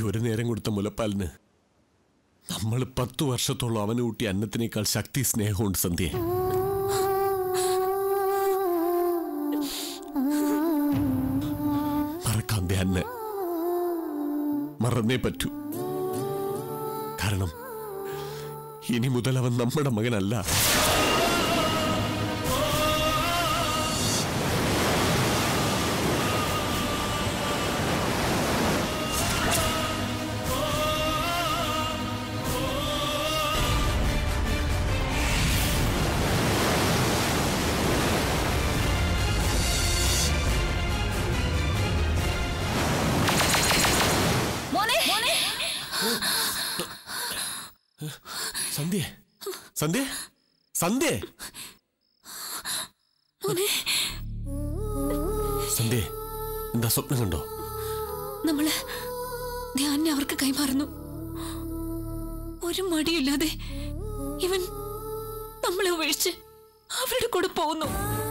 ഒരു നേരം കൊടുത്ത മുലപ്പാലിന് നമ്മൾ പത്തു വർഷത്തോളം അവന് കൂട്ടിയ അന്നത്തിനേക്കാൾ ശക്തി സ്നേഹമുണ്ട് സന്ധ്യ മറക്കാൻ അന്നെ മറന്നേ പറ്റൂ കാരണം ഇനി മുതൽ അവൻ നമ്മുടെ മകനല്ല മോനെ സന്ധ്യ സന്ധ്യ സന്ധ്യ സന്ധ്യ എന്താ സ്വപ്നം കണ്ടോ നമ്മള് ധ്യാനെ അവർക്ക് കൈമാറുന്നു ഒരു മടിയില്ലാതെ ഇവൻ നമ്മളെ ഉപേക്ഷിച്ച് അവരുടെ കൂടെ പോകുന്നു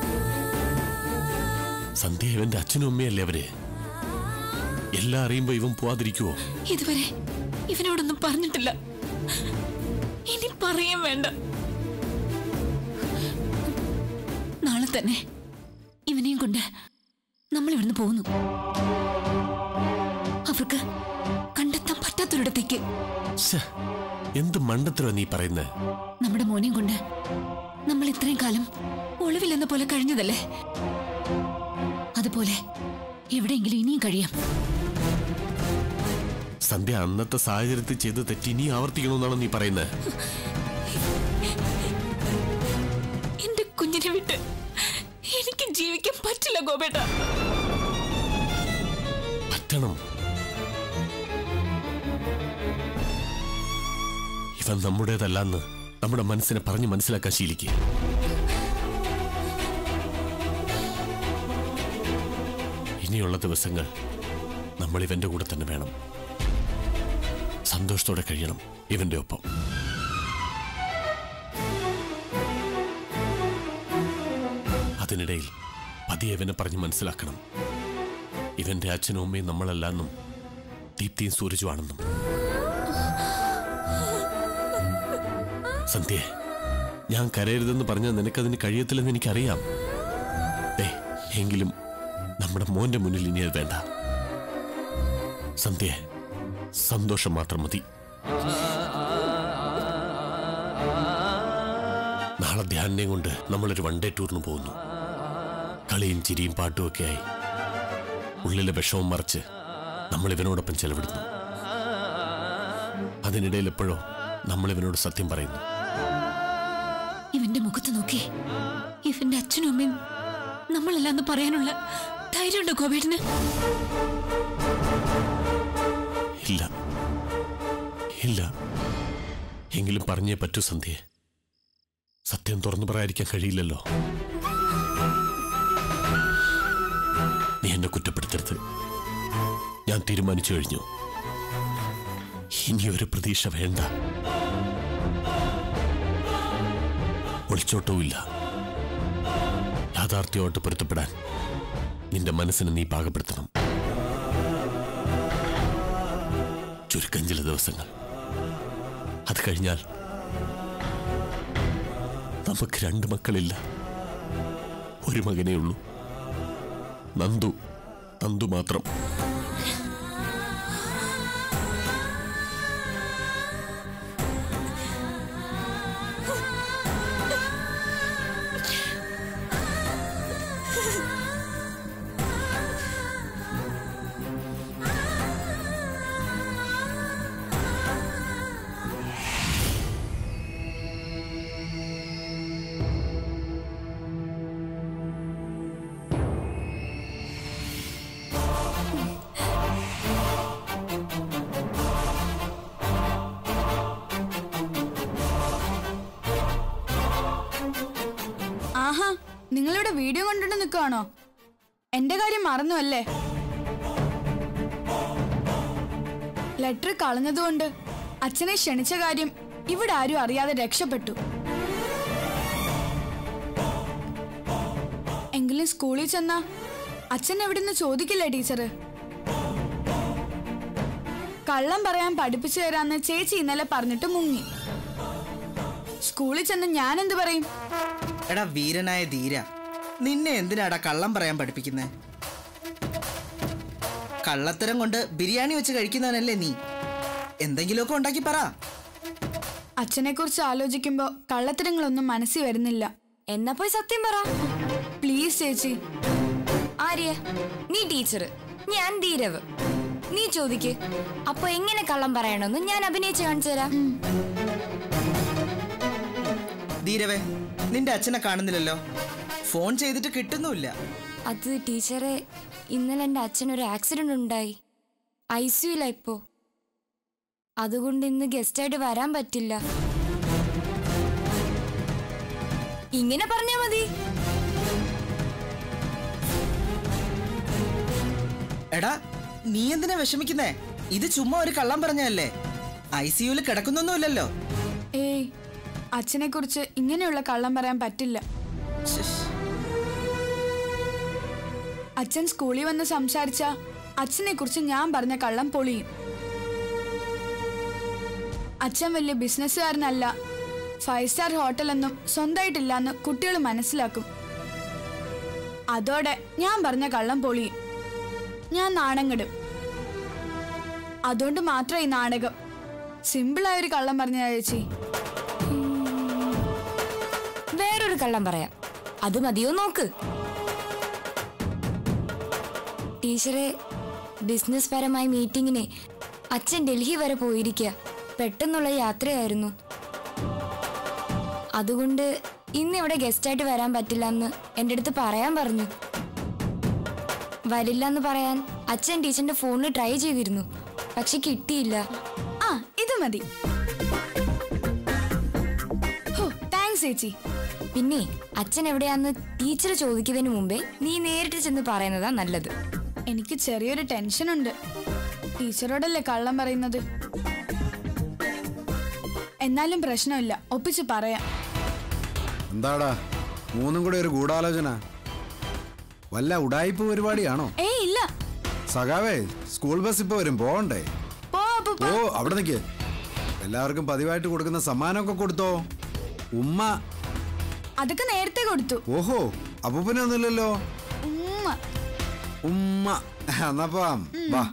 സന്ധ്യ ഇവന്റെ അച്ഛനും അമ്മയല്ലേ അവര് എല്ലാം അറിയുമ്പോ ഇവൻ പോവാതിരിക്കുവോ ഇതുവരെ ഇവനോടൊന്നും പറഞ്ഞിട്ടില്ല ഇനി പറയും വേണ്ട നാളെ തന്നെ ഇവനെയും കൊണ്ട് നമ്മൾ ഇവിടുന്ന് പോകുന്നു അവർക്ക് കണ്ടെത്താൻ പറ്റാത്തൊരിടത്തേക്ക് ശ്ശെ, എന്ത് മണ്ടത്തരവാ നീ പറയുന്നത് നമ്മുടെ മോനെയും കൊണ്ട് നമ്മൾ ഇത്രയും കാലം ഒളിവില്ലെന്ന പോലെ കഴിഞ്ഞതല്ലേ അതുപോലെ എവിടെയെങ്കിലും ഇനിയും കഴിയാം സന്ധ്യ അന്നത്തെ സാഹചര്യത്തിൽ ചെയ്ത് തെറ്റി ഇനി ആവർത്തിക്കണമെന്നാണ് നീ പറയുന്നത് എന്റെ കുഞ്ഞിനെ വിട്ട് എനിക്ക് ജീവിക്കാൻ പറ്റില്ല ഗോപേട്ട പറ്റണം ഇവൻ നമ്മുടേതല്ലെന്ന് നമ്മുടെ മനസ്സിനെ പറഞ്ഞ് മനസ്സിലാക്കാൻ ശീലിക്കുക ഇനിയുള്ള ദിവസങ്ങൾ നമ്മൾ ഇവന്റെ കൂടെ തന്നെ വേണം സന്തോഷത്തോടെ കഴിയണം ഇവന്റെ ഒപ്പം അതിനിടയിൽ പതിയെ ഇവനെ പറഞ്ഞ് മനസ്സിലാക്കണം ഇവന്റെ അച്ഛനും അമ്മയും നമ്മളല്ലെന്നും ദീപ്തിയും സൂരജുമാണെന്നും സന്ധ്യ ഞാൻ കരയരുതെന്ന് പറഞ്ഞാൽ നിനക്കതിന് കഴിയത്തില്ലെന്ന് എനിക്കറിയാം ദേ എങ്കിലും നമ്മുടെ മോന്റെ മുന്നിൽ ഇനി അത് വേണ്ട സന്ധ്യ സന്തോഷം മാത്രം മതി നാളെ ധ്യാനം കൊണ്ട് നമ്മളൊരു വൺ ഡേ ടൂറിന് പോകുന്നു കളിയും ചിരിയും പാട്ടും ഒക്കെ ആയി ഉള്ളിലെ വിഷവും മറിച്ച് നമ്മൾ ഇവനോടൊപ്പം ചെലവിടുന്നു അതിനിടയിൽ എപ്പോഴോ നമ്മൾ ഇവനോട് സത്യം പറയുന്നു ഇവന്റെ മുഖത്ത് നോക്കി ഇവന്റെ അച്ഛനും അമ്മയും നമ്മളല്ലാന്ന് പറയാനുള്ള ധൈര്യമുണ്ടോ ഗോപേട്ടന് ഇല്ല ഇല്ല എങ്കിലും പറഞ്ഞേ പറ്റൂ സന്ധ്യ സത്യം തുറന്നു പറയാതിരിക്കാൻ കഴിയില്ലല്ലോ നീ എന്നെ കുറ്റപ്പെടുത്തരുത് ഞാൻ തീരുമാനിച്ചു കഴിഞ്ഞു ഇനി ഒരു പ്രതീക്ഷ വേണ്ട ഒളിച്ചോട്ടവുമില്ല യാഥാർത്ഥ്യമായിട്ട് പൊരുത്തപ്പെടാൻ നിന്റെ മനസ്സിനെ നീ പാകപ്പെടുത്തണം ചുരുക്കം ചില ദിവസങ്ങൾ അത് കഴിഞ്ഞാൽ നമുക്ക് രണ്ട് മക്കളില്ല ഒരു മകനേ ഉള്ളൂ നന്ദു നന്ദു മാത്രം ആഹാ നിങ്ങളിവിടെ വീഡിയോ കണ്ടിട്ട് നിൽക്കുവാണോ എന്റെ കാര്യം മറന്നു അല്ലേ ലെറ്റർ കളഞ്ഞതുകൊണ്ട് അച്ഛനെ ക്ഷണിച്ച കാര്യം ഇവിടെ ആരും അറിയാതെ രക്ഷപ്പെട്ടു എങ്കിലും സ്കൂളിൽ ചെന്നാ അച്ഛൻ എവിടുന്ന് ചോദിക്കില്ലേ ടീച്ചറ് കള്ളം പറയാൻ പഠിപ്പിച്ചു തരാന്ന് ചേച്ചി ഇന്നലെ പറഞ്ഞിട്ട് മുങ്ങി സ്കൂളിൽ ചെന്ന് ഞാൻ എന്ത് പറയും എടാ വീരനായ ധീര നിന്നെ എന്തിനാടാ കള്ളം പറയാൻ പഠിപ്പിക്കുന്നേ കള്ളത്തരം കൊണ്ട് ബിരിയാണി വെച്ച് കഴിക്കുന്നവനല്ലേ നീ എന്തെങ്കിലുമൊക്കെ ഉണ്ടാക്കി പറ അച്ഛനെ കുറിച്ച് ആലോചിക്കുമ്പോ കള്ളത്തരങ്ങളൊന്നും മനസ്സിൽ വരുന്നില്ല എന്നാ പോയി സത്യം പറ പ്ലീസ് ചേച്ചി ആര്യ നീ ടീച്ചർ ഞാൻ ധീരവ് നീ ചോദിക്ക് അപ്പൊ എങ്ങനെ കള്ളം പറയണമെന്ന് ഞാൻ അഭിനയിച്ച് കാണിച്ചു തരാം ധീരവേ നിന്റെ അച്ഛനെ കാണുന്നില്ലല്ലോ ഫോൺ ചെയ്തിട്ട് കിട്ടുന്നുമില്ല അത് ടീച്ചറെ ഇന്നലെ എൻ്റെ അച്ഛനൊരു ആക്സിഡന്റ് ഉണ്ടായി ഐ സിയുല ഇപ്പോ അതുകൊണ്ട് ഇന്ന് ഗസ്റ്റായിട്ട് വരാൻ പറ്റില്ല ഇങ്ങനെ പറഞ്ഞാ മതി എടാ നീ എന്തിനാ വിഷമിക്കുന്നേ ഇത് ചുമ്മാ ഒരു കള്ളം പറഞ്ഞല്ലേ ഐ സിയുല് കിടക്കുന്നൊന്നുമില്ലല്ലോ ഏയ് അച്ഛനെ കുറിച്ച് ഇങ്ങനെയുള്ള കള്ളം പറയാൻ പറ്റില്ല ശ്ശ്. അച്ഛൻ സ്കൂളിൽ വന്ന് സംസാരിച്ച അച്ഛനെ കുറിച്ച് ഞാൻ പറഞ്ഞ കള്ളം പൊളിയും അച്ഛൻ വലിയ ബിസിനസ്സുകാരനല്ല ഫൈവ് സ്റ്റാർ ഹോട്ടലൊന്നും സ്വന്തമായിട്ടില്ലാന്ന് കുട്ടികൾ മനസ്സിലാക്കും അതോടെ ഞാൻ പറഞ്ഞ കള്ളം പൊളിയും ഞാൻ നാണം കെടും അതുകൊണ്ട് മാത്രം ഈ നാടകം സിമ്പിളായ ഒരു കള്ളം പറഞ്ഞ ചേച്ചി വേറൊരു കള്ളം പറയാം അത് മതിയോ നോക്ക് ടീച്ചറെ ബിസിനസ് പരമായ മീറ്റിങ്ങിന് അച്ഛൻ ഡൽഹി വരെ പോയിരിക്കുക പെട്ടെന്നുള്ള യാത്രയായിരുന്നു അതുകൊണ്ട് ഇന്ന് ഇവിടെ ഗസ്റ്റായിട്ട് വരാൻ പറ്റില്ല എന്ന് എൻ്റെ അടുത്ത് പറയാൻ പറഞ്ഞു വരില്ല എന്ന് പറയാൻ അച്ഛൻ ടീച്ചറിന്റെ ഫോണിൽ ട്രൈ ചെയ്തിരുന്നു പക്ഷെ കിട്ടിയില്ല ആ ഇത് മതി താങ്ക്സ് ചേച്ചി പിന്നെ അച്ഛൻ എവിടെയാന്ന് ടീച്ചർ ചോദിക്കുന്നതിന് മുമ്പേ നീ നേരിട്ട് ചെന്ന് പറയുന്നതാ നല്ലത് എനിക്ക് ചെറിയൊരു ടെൻഷനുണ്ട് ടീച്ചറോടല്ലേ കള്ളം പറയുന്നത് എന്നാലും പ്രശ്നമില്ല ഒപ്പിച്ച് പറയാം എന്താടാ മൂന്നും കൂടെ ഒരു ഗൂഢാലോചന വല്ല ഉടായിപ്പ് പരിപാടിയാണോ ഏയ് ഇല്ല സഖാവേ സ്കൂൾ ബസ് ഇപ്പൊ വരും പോകണ്ടേ പോ അപ്പു, ഓ അവിടെ നിൽക്ക് എല്ലാവർക്കും പതിവായിട്ട് കൊടുക്കുന്ന സമ്മാനമൊക്കെ കൊടുത്തോ ഉമ്മ അതൊക്കെ നേരത്തെ കൊടുത്തു ഓഹോ അപ്പൂപ്പനൊന്നുമില്ലല്ലോ ഉമ്മ ഉമ്മ എന്നപ്പം വാ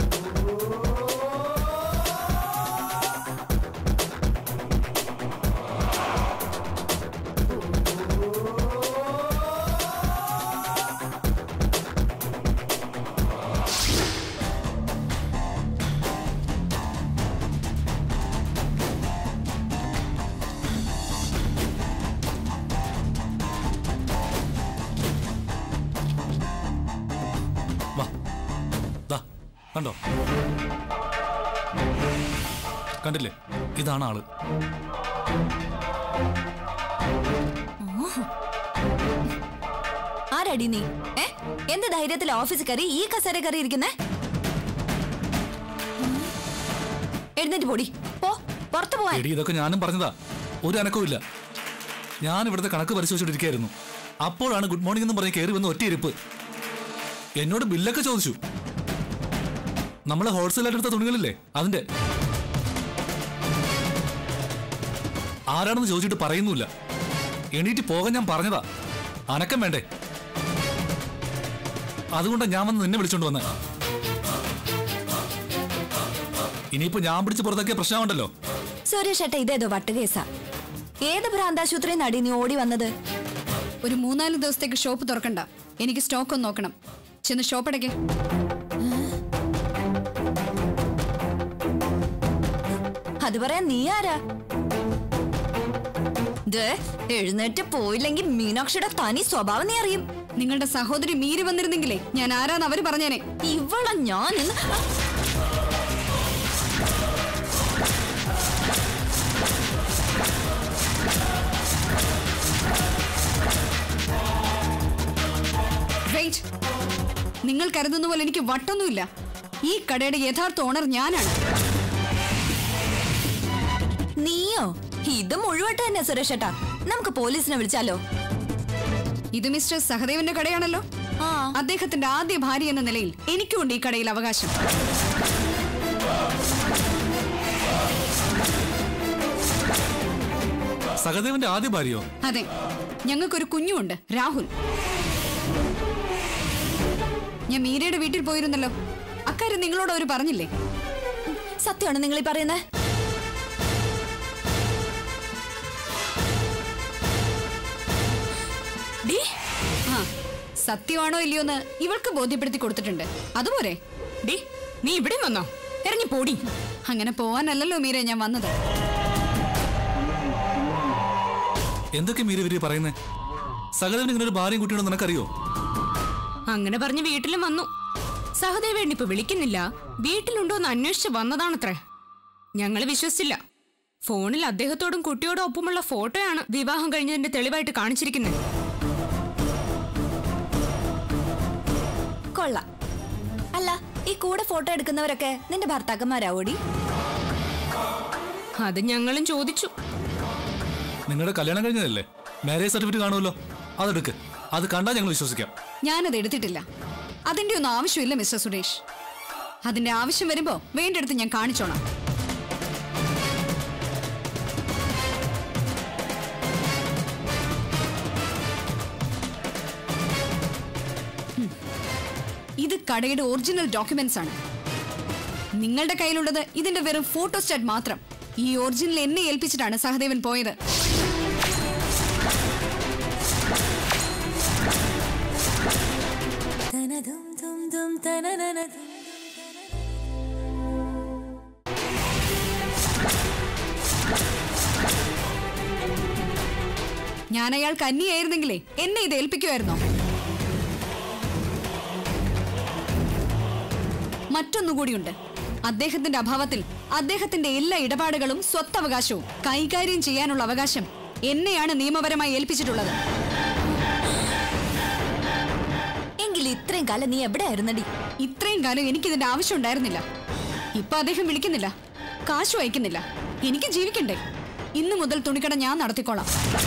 വാ ദാ കണ്ടോ കണ്ടില്ലേ ഇതാണ് ആള് ആരടി നീ ഏ എന്ത് ധൈര്യത്തിൽ ഓഫീസിൽ കയറി ഈ കസേര കയറി ഇരിക്കുന്നേ എഴുന്നേറ്റ് പോടി പോ പുറത്തു പോവാൻ എടി ഇതൊക്കെ ഞാനും പറഞ്ഞതാ ഒരു അനക്കവും ഇല്ല ഞാൻ ഇവിടുത്തെ കണക്ക് പരിശോധിച്ചോണ്ടിരിക്കുകയായിരുന്നു അപ്പോഴാണ് ഗുഡ് മോർണിംഗ് എന്ന് പറഞ്ഞ് കയറി വന്ന് ഒറ്റയിരിപ്പ് എന്നോട് ബില്ലൊക്കെ ചോദിച്ചു നമ്മൾ ഹോൾസെയിലായിട്ട് എടുത്ത തുണികളില്ലേ അതിന്റെ ആരാണെന്ന് ചോദിച്ചിട്ട് പറയുന്നുമില്ല എണീറ്റ് പോകാൻ ഞാൻ പറഞ്ഞതാ അനക്കം വേണ്ടേ അതുകൊണ്ടാണ് ഞാൻ വന്ന് നിന്നെ വിളിച്ചോണ്ട് വന്നേ ഇനിയിപ്പോ ഞാൻ പിടിച്ച് പുറത്താക്കിയ പ്രശ്നമുണ്ടല്ലോ സുരേഷ് ഏട്ടാ ഇതേതോ വട്ടുകേസാ ഏത് ഭ്രാന്താശുപത്രി നടി നീ ഓടി വന്നത് ഒരു മൂന്നാല് ദിവസത്തേക്ക് ഷോപ്പ് തുറക്കണ്ട എനിക്ക് സ്റ്റോക്ക് ഒന്ന് നോക്കണം ചെന്ന് ഷോപ്പ് അടയ്ക്ക് അത് പറയാൻ നീ ആരാ ദേ, എഴുന്നേറ്റ് പോയില്ലെങ്കിൽ മീനാക്ഷിയുടെ തനി സ്വഭാവം നീ അറിയും നിങ്ങളുടെ സഹോദരി മീരി വന്നിരുന്നെങ്കിലേ ഞാൻ ആരാന്ന് അവര് പറഞ്ഞേനെ ഇവളെ ഞാൻ ഇന്ന് വെയിറ്റ് നിങ്ങൾ കരുതുന്ന പോലെ എനിക്ക് വട്ടൊന്നുമില്ല ഈ കടയുടെ യഥാർത്ഥ ഓണർ ഞാനാണ് നീയോ ഇത് മുഴുവട്ട് തന്നെ സുരേഷ് ഏട്ടാ നമുക്ക് പോലീസിനെ വിളിച്ചാലോ ഇത് മിസ്റ്റർ സഹദേവന്റെ കടയാണല്ലോ ആ അദ്ദേഹത്തിന്റെ ആദ്യ ഭാര്യ എന്ന നിലയിൽ എനിക്കുണ്ട് ഈ കടയിൽ അവകാശം സഹദേവന്റെ ആദ്യ ഭാര്യയോ അതെ ഞങ്ങൾക്കൊരു കുഞ്ഞുമുണ്ട് രാഹുൽ ഞാൻ മീരയുടെ വീട്ടിൽ പോയിരുന്നല്ലോ അക്കാര്യം നിങ്ങളോട് അവർ പറഞ്ഞില്ലേ സത്യമാണ് നിങ്ങൾ ഈ പറയുന്നത് ഡീ ആ സത്യമാണോ ഇല്ലയോ എന്ന് ഇവൾക്ക് ബോധ്യപ്പെടുത്തി കൊടുത്തിട്ടുണ്ട് അതുപോലെ ഡീ നീ ഇവിടെ വന്നോ ഇറങ്ങി പോടി അങ്ങനെ പോവാനല്ലല്ലോ മീര ഞാൻ വന്നത് എന്തൊക്കെ മീര ഇവര് പറയുന്നേ സഹദേവൻ ഇങ്ങനെ ഒരു ഭാര്യയും കുട്ടിയുണ്ടെന്ന് നിനക്കറിയോ അങ്ങനെ പറഞ്ഞ് വീട്ടിലും വന്നു സഹദേവേണ്ണ ഇപ്പൊ വിളിക്കുന്നില്ല വീട്ടിലുണ്ടോ എന്ന് അന്വേഷിച്ച് വന്നതാണത്രേ ഞങ്ങൾ വിശ്വസിച്ചില്ല ഫോണിൽ അദ്ദേഹത്തോടും കുട്ടിയോടും ഒപ്പമുള്ള ഫോട്ടോയാണ് വിവാഹം കഴിഞ്ഞതിന്റെ തെളിവായിട്ട് കാണിച്ചിരിക്കുന്നത് കൊള്ളാം അല്ല ഈ കൂടെ ഫോട്ടോ എടുക്കുന്നവരൊക്കെ നിന്റെ ഭർത്താക്കന്മാരാവോടി അത് ഞങ്ങളും ചോദിച്ചു നിങ്ങളുടെ കല്യാണം കഴിഞ്ഞതല്ലേ മാരേജ് സർട്ടിഫിക്കറ്റ് കാണുമല്ലോ അതെടുക്ക് അത് കണ്ടാൽ ഞങ്ങൾ വിശ്വസിക്കാം ഞാനത് എടുത്തിട്ടില്ല അതിന്റെ ഒന്നും ആവശ്യമില്ല മിസ്റ്റർ സുരേഷ് അതിന്റെ ആവശ്യം വരുമ്പോ വേണ്ടെടുത്ത് ഞാൻ കാണിച്ചോളാം ഹും. ഇത് കടയുടെ ഒറിജിനൽ ഡോക്യുമെന്റ്സ് ആണ് നിങ്ങളുടെ കയ്യിലുള്ളത് ഇതിന്റെ വെറും ഫോട്ടോസ്റ്റാറ്റ് മാത്രം ഈ ഒറിജിനൽ എന്നെ ഏൽപ്പിച്ചിട്ടാണ് സഹദേവൻ പോയത് ഞാൻ അയാൾക്ക് അന്യായിരുന്നെങ്കിലേ എന്നെ ഇത് ഏൽപ്പിക്കുമായിരുന്നോ മറ്റൊന്നുകൂടിയുണ്ട് അദ്ദേഹത്തിന്റെ അഭാവത്തിൽ അദ്ദേഹത്തിന്റെ എല്ലാ ഇടപാടുകളും സ്വത്തവകാശവും കൈകാര്യം ചെയ്യാനുള്ള അവകാശം എന്നെയാണ് നിയമപരമായി ഏൽപ്പിച്ചിട്ടുള്ളത് എങ്കിൽ ഇത്രയും കാലം നീ എവിടെയായിരുന്നടി ഇത്രയും കാലം എനിക്കിതിന്റെ ആവശ്യം ഉണ്ടായിരുന്നില്ല ഇപ്പൊ അദ്ദേഹം വിളിക്കുന്നില്ല കാശു അയക്കുന്നില്ല എനിക്ക് ജീവിക്കണ്ടേ ഇന്നു മുതൽ തുണിക്കട ഞാൻ നടത്തിക്കോളാം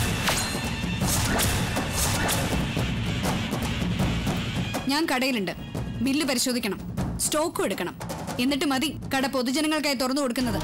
ഞാൻ കടയിലുണ്ട് ബില്ല് പരിശോധിക്കണം സ്റ്റോക്കും എടുക്കണം എന്നിട്ട് മതി കട പൊതുജനങ്ങൾക്കായി തുറന്നു കൊടുക്കുന്നത്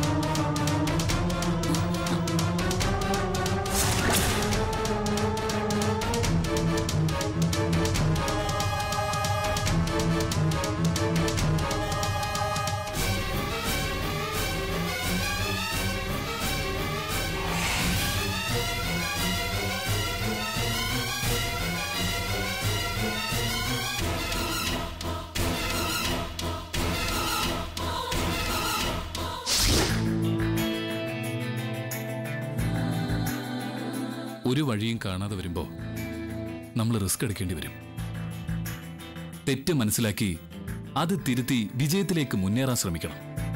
ഒരു വഴിയും കാണാതെ വരുമ്പോൾ നമ്മൾ റിസ്ക് എടുക്കേണ്ടി വരും തെറ്റ് മനസ്സിലാക്കി അത് തിരുത്തി വിജയത്തിലേക്ക് മുന്നേറാൻ ശ്രമിക്കണം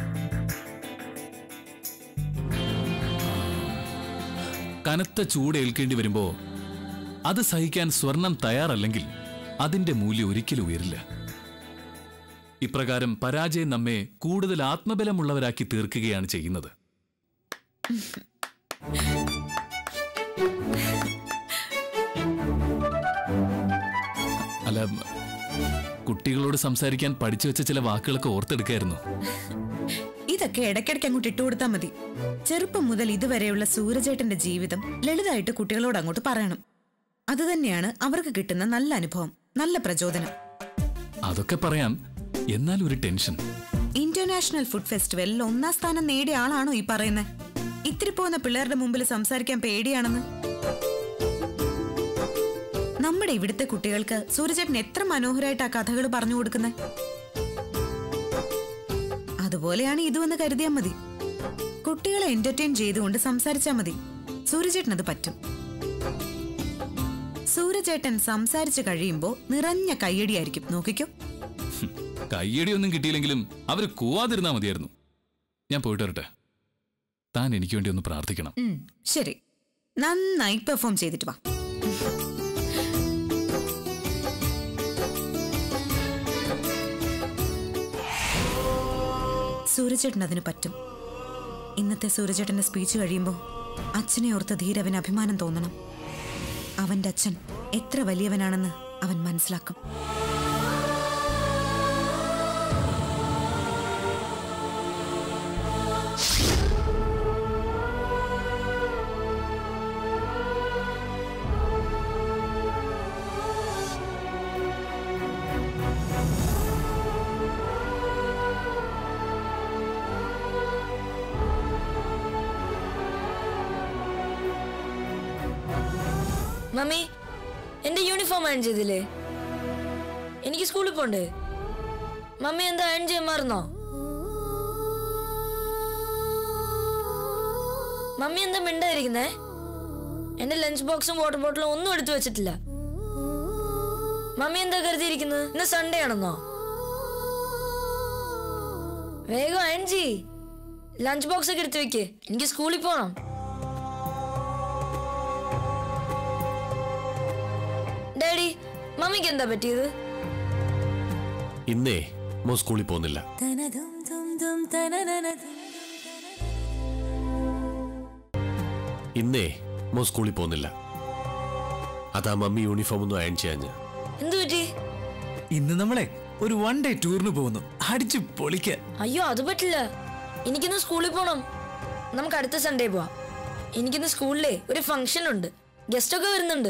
കനത്ത ചൂട് ഏൽക്കേണ്ടി വരുമ്പോൾ അത് സഹിക്കാൻ സ്വർണം തയ്യാറല്ലെങ്കിൽ അതിന്റെ മൂല്യം ഒരിക്കലും ഉയരില്ല ഇപ്രകാരം പരാജയം നമ്മെ കൂടുതൽ ആത്മബലമുള്ളവരാക്കി തീർക്കുകയാണ് ചെയ്യുന്നത് അല്ല കുട്ടികളോട് സംസാരിക്കാൻ പഠിച്ചു വെച്ച ചില വാക്കുകളൊക്കെ ഓർത്തെടുക്കായിരുന്നു ഇതൊക്കെ ഇടയ്ക്കിടയ്ക്ക് അങ്ങോട്ട് ഇട്ടുകൊടുത്താൽ മതി ചെറുപ്പം മുതൽ ഇതുവരെയുള്ള സൂരജേട്ടന്റെ ജീവിതം ലളിതമായിട്ട് കുട്ടികളോട് അങ്ങോട്ട് പറയണം അതുതന്നെയാണ് അവർക്ക് കിട്ടുന്ന നല്ല അനുഭവം നല്ല പ്രചോദനം അതൊക്കെ പറയാം എന്നാൽ ഒരു ടെൻഷൻ ഇന്റർനാഷണൽ ഫുഡ് ഫെസ്റ്റിവലിൽ ഒന്നാം സ്ഥാനം നേടിയ ആളാണോ ഈ പറയുന്നത് ഇത്തിരി പോകുന്ന പിള്ളേരുടെ മുമ്പിൽ സംസാരിക്കാൻ പേടിയാണെന്ന് നമ്മുടെ ഇവിടുത്തെ കുട്ടികൾക്ക് സൂര്യചേട്ടൻ എത്ര മനോഹരമായിട്ട് ആ കഥകൾ പറഞ്ഞു കൊടുക്കുന്നത് അതുപോലെയാണ് ഇതുവെന്ന് കരുതിയാൽ മതി കുട്ടികളെ എന്റർടൈൻ ചെയ്തുകൊണ്ട് സംസാരിച്ചാൽ മതി സൂര്യചേട്ടൻ അത് പറ്റും സൂര്യചേട്ടൻ സംസാരിച്ചു കഴിയുമ്പോൾ നിറഞ്ഞ കയ്യടിയായിരിക്കും നോക്കിക്കോ ഹും, കയ്യടിയൊന്നും കിട്ടിയില്ലെങ്കിലും അവര് കൂവാതിരുന്നാ മതിയായിരുന്നു ഞാൻ പോയിട്ട് വരട്ടെ താൻ എനിക്ക് വേണ്ടി ഒന്ന് പ്രാർത്ഥിക്കണം ഉം, ശരി നന്നായി പെർഫോം ചെയ്തിട്ട് വാ സൂര്യചേട്ടൻ അതിന് പറ്റും ഇന്നത്തെ സൂര്യചേട്ടന്റെ സ്പീച്ച് കഴിയുമ്പോൾ അച്ഛനെ ഓർത്ത് ധീരവന് അഭിമാനം തോന്നണം അവന്റെ അച്ഛൻ എത്ര വലിയവനാണെന്ന് അവൻ മനസ്സിലാക്കും മമ്മി എന്റെ യൂണിഫോം അയൺ ചെയ്തില്ലേ എനിക്ക് സ്കൂളിൽ പോണ്ടേ മമ്മി എന്താ അയൺ ചെയ്യാൻ മറന്നോ മമ്മി എന്താ മിണ്ടായിരിക്കുന്നേ എന്റെ ലഞ്ച് ബോക്സും വാട്ടർ ബോട്ടിലും ഒന്നും എടുത്തു വെച്ചിട്ടില്ല മമ്മി എന്താ കരുതിയിരിക്കുന്നത് ഇന്ന് സൺഡേ ആണെന്നോ വേഗം അയൺ ചെയ് ലഞ്ച് ബോക്സ് ഒക്കെ എടുത്തു വെക്ക് എനിക്ക് സ്കൂളിൽ പോണം ഡാഡി മമ്മിക്ക് എന്താ പറ്റിയത് ഇന്നേ മോ സ്കൂളിൽ പോകുന്നില്ല ഇന്നേ മോ സ്കൂളിൽ പോകുന്നില്ല അതാ മമ്മി യൂണിഫോം ഒന്നും അയൺ ചെയ്യാഞ്ഞ് എന്തു പറ്റി ഇന്ന് നമ്മളെ ഒരു വൺ ഡേ ടൂറിന് പോകുന്നു അടിച്ചു പൊളിക്കാൻ അയ്യോ അത് പറ്റില്ല എനിക്കിന്ന് സ്കൂളിൽ പോണം നമുക്ക് അടുത്ത സൺഡേ പോവാം എനിക്കിന്ന് സ്കൂളിലെ ഒരു ഫംഗ്ഷൻ ഉണ്ട് ഗസ്റ്റ് ഒക്കെ വരുന്നുണ്ട്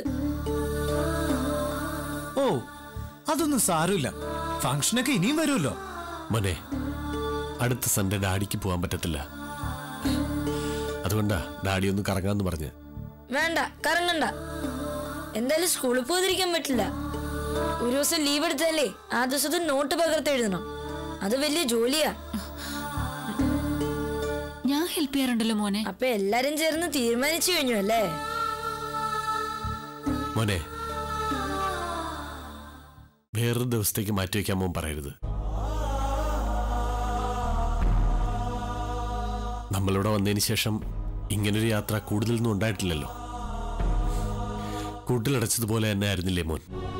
ഓ അതൊന്നും സാരമില്ല ഫംഗ്ഷനൊക്കെ ഇനിയും വരുമല്ലോ മോനെ അടുത്ത സൺഡേ ഡാഡിക്ക് പോകാൻ പറ്റത്തില്ല അതുകൊണ്ടാ ഡാഡി ഒന്ന് കറങ്ങാന്ന് പറഞ്ഞ് വേണ്ട കറങ്ങണ്ട എന്തായാലും സ്കൂളിൽ പോകാതിരിക്കാൻ പറ്റില്ല ഒരു ദിവസം ലീവ് എടുത്താലേ ആ ദിവസത്തെ നോട്ട് പകർത്ത് എഴുതണം അത് വലിയ ജോലിയാ ഞാൻ ഹെൽപ്പ് ചെയ്യാറുണ്ടല്ലോ മോനെ അപ്പൊ എല്ലാരും ചേർന്ന് തീരുമാനിച്ചു കഴിഞ്ഞു അല്ലേ മോനെ വേറൊരു ദിവസത്തേക്ക് മാറ്റിവെക്കാൻ മോൻ പറയരുത് നമ്മളിവിടെ വന്നതിന് ശേഷം ഇങ്ങനൊരു യാത്ര കൂടുതലൊന്നും ഉണ്ടായിട്ടില്ലല്ലോ കൂട്ടിലടച്ചതുപോലെ തന്നെ ആയിരുന്നില്ലേ മോൻ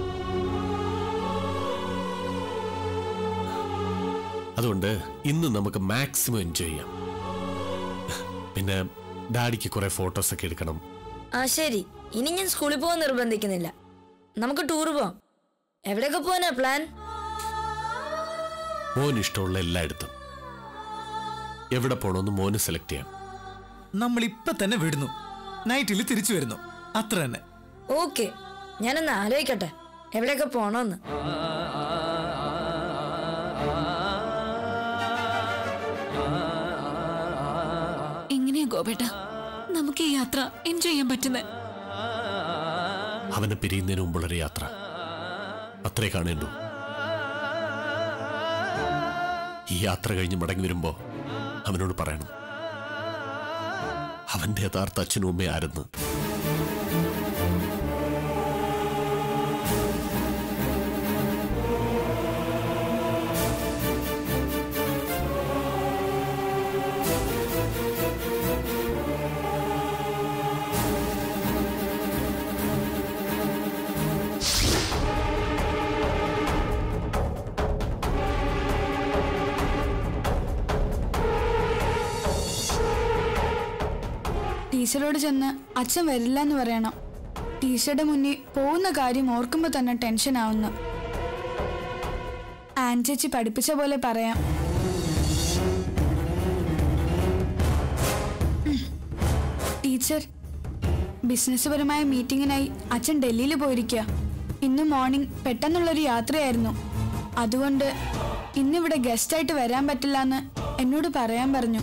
അതുകൊണ്ട് ഇന്ന് നമുക്ക് മാക്സിമം എൻജോയ് ചെയ്യാം പിന്നെ ഡാഡിക്ക് കുറെ ഫോട്ടോസ് ഒക്കെ എടുക്കണം ആ ശരി ഇനി ഞാൻ സ്കൂളിൽ പോകാൻ നിർബന്ധിക്കുന്നില്ല നമുക്ക് ടൂർ പോവാം എവിടെയൊക്കെ പോവാനാ പ്ലാൻ മോൻ ഇഷ്ടമുള്ള എല്ലായിടത്തും എവിടെ പോണമെന്ന് മോന് സെലക്ട് ചെയ്യാം നമ്മൾ ഇപ്പൊ തന്നെ വിടുന്നു നൈറ്റിൽ തിരിച്ചു വരുന്നു അത്ര തന്നെ ഓക്കെ ഞാനൊന്ന് ആലോചിക്കട്ടെ എവിടെയൊക്കെ പോണോന്ന് എങ്ങനെയാ ഗോപേട്ട നമുക്ക് ഈ യാത്ര എൻജോയ് ചെയ്യാൻ പറ്റുന്നത് അവനെ പിരിയുന്നതിന് മുമ്പുള്ളൊരു യാത്ര അത്രേ കാണേണ്ടു ഈ യാത്ര കഴിഞ്ഞ് മടങ്ങി വരുമ്പോ അവനോട് പറയണം അവന്റെ യഥാർത്ഥ അച്ഛനും അമ്മയും ആരെന്ന് ടീച്ചറോട് ചെന്ന് അച്ഛൻ വരില്ല എന്ന് പറയണം ടീച്ചറുടെ മുന്നിൽ പോകുന്ന കാര്യം ഓർക്കുമ്പോൾ തന്നെ ടെൻഷൻ ആവുന്നു ആൻ ചേച്ചി പഠിപ്പിച്ച പോലെ പറയാം ഉം. ടീച്ചർ ബിസിനസ് പരമായ മീറ്റിങ്ങിനായി അച്ഛൻ ഡൽഹിയിൽ പോയിരിക്കുക ഇന്ന് മോർണിംഗ് പെട്ടെന്നുള്ളൊരു യാത്രയായിരുന്നു അതുകൊണ്ട് ഇന്നിവിടെ ഗസ്റ്റായിട്ട് വരാൻ പറ്റില്ല എന്ന് എന്നോട് പറയാൻ പറഞ്ഞു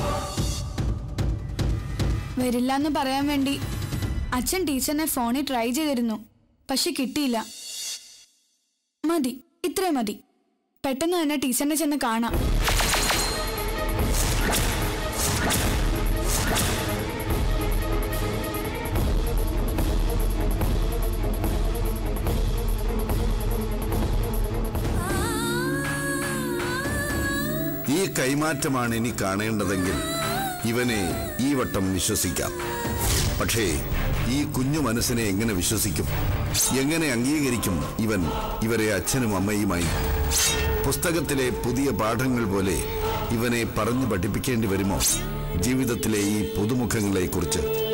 വരില്ല എന്ന് പറയാൻ വേണ്ടി അച്ഛൻ ടീച്ചറിനെ ഫോണിൽ ട്രൈ ചെയ്തിരുന്നു പക്ഷെ കിട്ടിയില്ല മതി ഇത്രയും മതി പെട്ടെന്ന് തന്നെ ടീച്ചറിനെ ചെന്ന് കാണാം ഈ കൈമാറ്റമാണ് ഇനി കാണേണ്ടതെങ്കിൽ ഇവനെ ഈ വട്ടം വിശ്വസിക്കാം പക്ഷേ ഈ കുഞ്ഞു മനസ്സിനെ എങ്ങനെ വിശ്വസിക്കും എങ്ങനെ അംഗീകരിക്കും ഇവൻ ഇവരെ അച്ഛനും അമ്മയുമായി പുസ്തകത്തിലെ പുതിയ പാഠങ്ങൾ പോലെ ഇവനെ പറഞ്ഞു പഠിപ്പിക്കേണ്ടി വരുമോ ജീവിതത്തിലെ ഈ പുതുമുഖങ്ങളെക്കുറിച്ച്